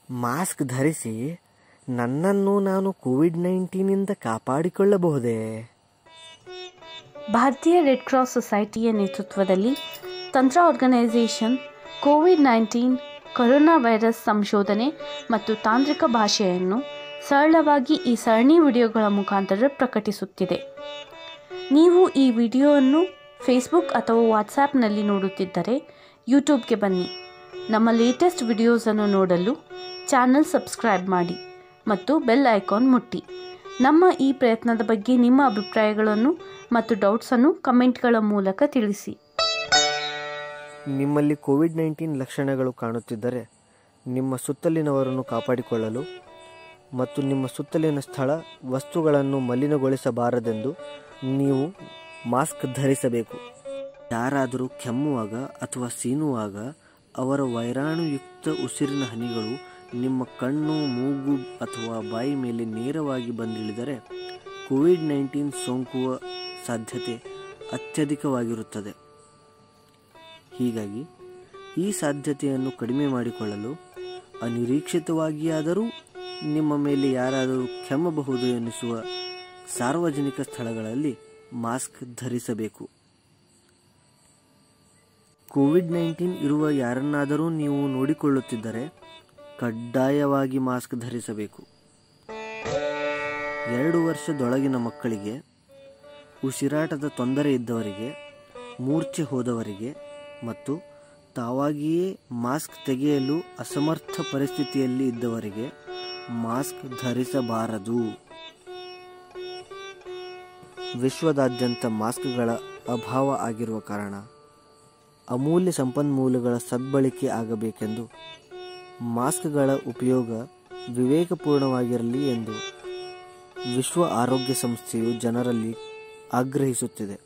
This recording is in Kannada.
ಮಾಸ್ಕ್ ಧರಿಸಿ ನನ್ನನ್ನು ನಾನು ಕೋವಿಡ್ ನೈನ್ಟೀನಿಂದ ಕಾಪಾಡಿಕೊಳ್ಳಬಹುದೇ ಭಾರತೀಯ ರೆಡ್ ಕ್ರಾಸ್ ಸೊಸೈಟಿಯ ನೇತೃತ್ವದಲ್ಲಿ ತಂತ್ರ organisation covid nineteen corona virus ಸಂಶೋಧನೆ ಮತ್ತು ತಾಂತ್ರಿಕ ಭಾಷೆಯನ್ನು ಸರಳವಾಗಿ ಈ ಸರಣಿ ವಿಡಿಯೋಗಳ ಮುಖಾಂತರ ಪ್ರಕಟಿಸುತ್ತಿದೆ ನೀವು ಈ ವಿಡಿಯೋವನ್ನು ಫೇಸ್ಬುಕ್ ಅಥವಾ ವಾಟ್ಸಾಪ್ನಲ್ಲಿ ನೋಡುತ್ತಿದ್ದರೆ ಯೂಟ್ಯೂಬ್ಗೆ ಬನ್ನಿ ನಮ್ಮ ಲೇಟೆಸ್ಟ್ ವಿಡಿಯೋಸನ್ನು ನೋಡಲು ಚಾನಲ್ ಸಬ್ಸ್ಕ್ರೈಬ್ ಮಾಡಿ ಮತ್ತು ಬೆಲ್ ಐಕಾನ್ ಮುಟ್ಟಿ ನಮ್ಮ ಈ ಪ್ರಯತ್ನದ ಬಗ್ಗೆ ನಿಮ್ಮ ಅಭಿಪ್ರಾಯಗಳನ್ನು ಮತ್ತು ಡೌಟ್ಸನ್ನು ಕಮೆಂಟ್ಗಳ ಮೂಲಕ ತಿಳಿಸಿ ನಿಮ್ಮಲ್ಲಿ ಕೋವಿಡ್ ನೈನ್ಟೀನ್ ಲಕ್ಷಣಗಳು ಕಾಣುತ್ತಿದ್ದರೆ ನಿಮ್ಮ ಸುತ್ತಲಿನವರನ್ನು ಕಾಪಾಡಿಕೊಳ್ಳಲು ಮತ್ತು ನಿಮ್ಮ ಸುತ್ತಲಿನ ಸ್ಥಳ ವಸ್ತುಗಳನ್ನು ಮಲಿನಗೊಳಿಸಬಾರದೆಂದು ನೀವು ಮಾಸ್ಕ್ ಧರಿಸಬೇಕು ಯಾರಾದರೂ ಕೆಮ್ಮುವಾಗ ಅಥವಾ ಸೀನುವಾಗ ಅವರ ವೈರಾಣುಯುಕ್ತ ಉಸಿರಿನ ಹನಿಗಳು ನಿಮ್ಮ ಕಣ್ಣು ಮೂಗು ಅಥವಾ ಬಾಯಿ ಮೇಲೆ ನೇರವಾಗಿ ಬಂದಿಳಿದರೆ ಕೋವಿಡ್ ನೈನ್ಟೀನ್ ಸೋಂಕುವ ಸಾಧ್ಯತೆ ಅತ್ಯಧಿಕವಾಗಿರುತ್ತದೆ ಹೀಗಾಗಿ ಈ ಸಾಧ್ಯತೆಯನ್ನು ಕಡಿಮೆ ಮಾಡಿಕೊಳ್ಳಲು ಅನಿರೀಕ್ಷಿತವಾಗಿಯಾದರೂ ನಿಮ್ಮ ಮೇಲೆ ಯಾರಾದರೂ ಕೆಮ್ಮಬಹುದು ಎನಿಸುವ ಸಾರ್ವಜನಿಕ ಸ್ಥಳಗಳಲ್ಲಿ ಮಾಸ್ಕ್ ಧರಿಸಬೇಕು ಕೋವಿಡ್ ನೈನ್ಟೀನ್ ಇರುವ ಯಾರನ್ನಾದರೂ ನೀವು ನೋಡಿಕೊಳ್ಳುತ್ತಿದ್ದರೆ ಕಡ್ಡಾಯವಾಗಿ ಮಾಸ್ಕ್ ಧರಿಸಬೇಕು ಎರಡು ವರ್ಷದೊಳಗಿನ ಮಕ್ಕಳಿಗೆ ಉಸಿರಾಟದ ತೊಂದರೆ ಇದ್ದವರಿಗೆ ಮೂರ್ಛೆ ಹೋದವರಿಗೆ ಮತ್ತು ತಾವಾಗಿಯೇ ಮಾಸ್ಕ್ ತೆಗೆಯಲು ಅಸಮರ್ಥ ಪರಿಸ್ಥಿತಿಯಲ್ಲಿ ಇದ್ದವರಿಗೆ ಮಾಸ್ಕ್ ಧರಿಸಬಾರದು ವಿಶ್ವದಾದ್ಯಂತ ಮಾಸ್ಕ್ಗಳ ಅಭಾವ ಆಗಿರುವ ಕಾರಣ ಅಮೂಲ್ಯ ಸಂಪನ್ಮೂಲಗಳ ಸದ್ಬಳಕೆ ಆಗಬೇಕೆಂದು ಮಾಸ್ಕ್ಗಳ ಉಪಯೋಗ ವಿವೇಕಪೂರ್ಣವಾಗಿರಲಿ ಎಂದು ವಿಶ್ವ ಆರೋಗ್ಯ ಸಂಸ್ಥೆಯು ಜನರಲ್ಲಿ ಆಗ್ರಹಿಸುತ್ತಿದೆ